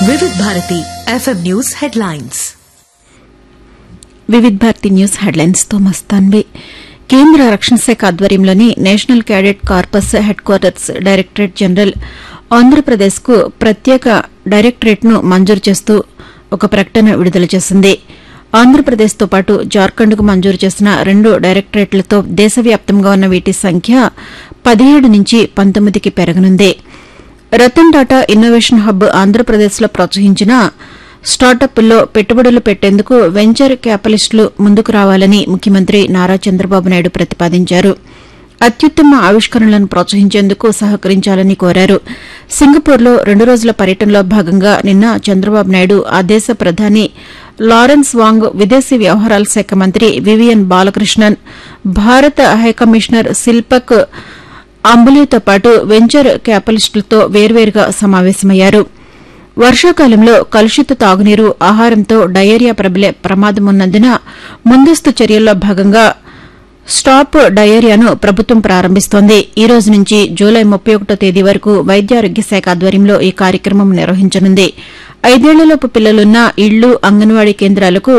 వివిధ Bharati FM news headlines Vividh Bharati news headlines తో మస్తాన్వి కేంద్ర రక్షణ శాఖ ఆధ్వర్యంలోని national cadet corps headquarters directorate general Andhra Pradesh కు ప్రత్యేక డైరెక్టరేట్ ను మంజూరు చేస్తూ ఒక ప్రకటన విడుదల చేసింది ఆంధ్రప్రదేశ్తో పాటు జార్ఖండ్కు మంజూరు చేసిన రెండు డైరెక్టరేట్లతో దేశవ్యాప్తంగా ఉన్న వీటి సంఖ్య పదిహేడు నుంచి పంతొమ్మిదికి పెరగనుంది రతన్ టాటా ఇన్నోవేషన్ హబ్ ఆంధ్రప్రదేశ్లో ప్రోత్సహించిన స్టార్టప్ల్లో పెట్టుబడులు పెట్టేందుకు వెంచర్ క్యాపిటలిస్టులు ముందుకు రావాలని ముఖ్యమంత్రి నారా చంద్రబాబు నాయుడు ప్రతిపాదించారు అత్యుత్తమ ఆవిష్కరణలను ప్రోత్సహించేందుకు సహకరించాలని కోరారు సింగపూర్లో రెండు రోజుల పర్యటనలో భాగంగా నిన్న చంద్రబాబు నాయుడు ఆ దేశ ప్రధాని లారెన్స్ వాంగ్ విదేశీ వ్యవహారాల శాఖ మంత్రి వివియన్ బాలకృష్ణన్ భారత హైకమిషనర్ శిల్పక్ అంబులేతో పాటు వెంచర్ క్యాపిటలిస్టులతో వేర్వేరుగా సమావేశమయ్యారు వర్షాకాలంలో కలుషిత తాగునీరు ఆహారంతో డయేరియా ప్రబలే ప్రమాదమున్నందున ముందస్తు చర్యల్లో భాగంగా స్టాప్ డయేరియాను ప్రభుత్వం ప్రారంభిస్తోంది ఈ రోజు నుంచి జూలై ముప్పై ఒకటో తేదీ వరకు వైద్యారోగ్య శాఖ ఆధ్వర్యంలో ఈ కార్యక్రమం నిర్వహించనుంది ఐదేళ్లలోపు పిల్లలున్న ఇళ్లు అంగన్వాడీ కేంద్రాలకు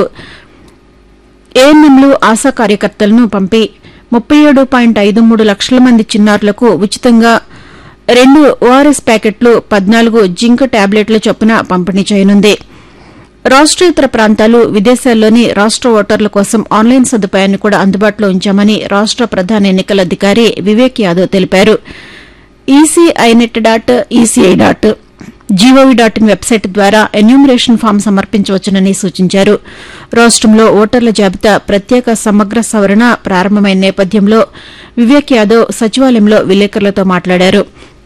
ఏఎన్ఎంలు ఆశా కార్యకర్తలను పంపి ముప్పై ఏడు పాయింట్ ఐదు మూడు లక్షల మంది చిన్నారులకు ఉచితంగా రెండు ఓఆర్ఎస్ ప్యాకెట్లు పద్నాలుగు జింక్ టాబ్లెట్ల చొప్పున పంపిణీ చేయనుంది రాష్టేతర ప్రాంతాలు విదేశాల్లోని రాష్ట ఓటర్ల కోసం ఆన్లైన్ సదుపాయాన్ని కూడా అందుబాటులో ఉంచామని రాష్ట ప్రధాన ఎన్నికల అధికారి వివేక్ యాదవ్ తెలిపారు ECINET dot ECI dot gov dot in website ద్వారా ఎన్యూమరేషన్ ఫామ్ సమర్పించవచ్చునని సూచించారు రాష్టంలో ఓటర్ల జాబితా ప్రత్యేక సమగ్ర సవరణ ప్రారంభమైన నేపథ్యంలో వివేక్ యాదవ్ సచివాలయంలో విలేకరులతో మాట్లాడారు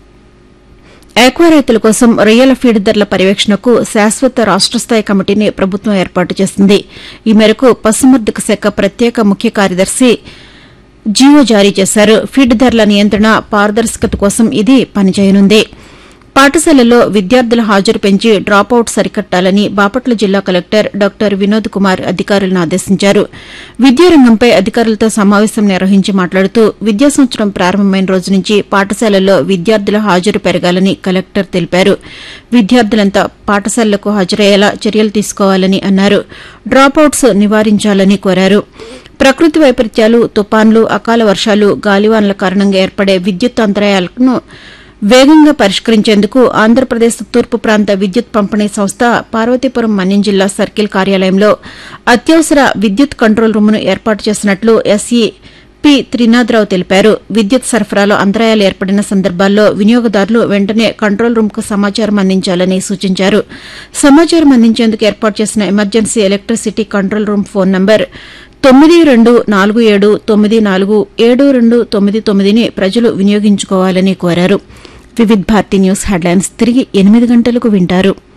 ఆక్వా రైతుల కోసం రొయ్యల ఫీడ్ ధరల పర్యవేక్షణకు శాశ్వత రాష్ట స్థాయి కమిటీని ప్రభుత్వం ఏర్పాటు చేసింది ఈ మేరకు పశుసంవర్ధక శాఖ ప్రత్యేక ముఖ్య కార్యదర్శి జీవో జారీ చేశారు ఫీడ్ ధరల నియంత్రణ పారదర్శకత కోసం ఇది పనిచేయనుంది పాఠశాలల్లో విద్యార్థుల హాజరు పెంచి డ్రాపౌట్ సరికట్టాలని బాపట్ల జిల్లా కలెక్టర్ డాక్టర్ వినోద్ కుమార్ అధికారులను ఆదేశించారు విద్యారంగంపై అధికారులతో సమావేశం నిర్వహించి మాట్లాడుతూ విద్యా సంవత్సరం ప్రారంభమైన రోజు నుంచి పాఠశాలల్లో విద్యార్థుల హాజరు పెరగాలని కలెక్టర్ తెలిపారు విద్యార్థులంతా పాఠశాలలకు హాజరయ్యేలా చర్యలు తీసుకోవాలని అన్నారు డ్రాపౌట్స్ నివారించాలని కోరారు ప్రకృతి వైపరీత్యాలు తుపాన్లు అకాల వర్షాలు గాలివాన్ల కారణంగా ఏర్పడే విద్యుత్ అంతరాయాలను వేగంగా పరిష్కరించేందుకు ఆంధ్రప్రదేశ్ తూర్పు ప్రాంత విద్యుత్ పంపిణీ సంస్థ పార్వతీపురం మన్యం జిల్లా సర్కిల్ కార్యాలయంలో అత్యవసర విద్యుత్ కంట్రోల్ రూమ్ను ఏర్పాటు చేసినట్లు ఎస్ఈ పి త్రినాథరావు తెలిపారు విద్యుత్ సరఫరాలో అంతరాయాలు ఏర్పడిన సందర్భాల్లో వినియోగదారులు వెంటనే కంట్రోల్ రూమ్కు సమాచారం అందించాలని సూచించారు సమాచారం అందించేందుకు ఏర్పాటు చేసిన emergency electricity control room phone number తొమ్మిది రెండు నాలుగు ఏడు తొమ్మిది నాలుగు ఏడు రెండు తొమ్మిది తొమ్మిదిని ప్రజలు వినియోగించుకోవాలని కోరారు వివిధ్ భారతి న్యూస్ హెడ్లైన్స్ తిరిగి ఎనిమిది గంటలకు వింటారు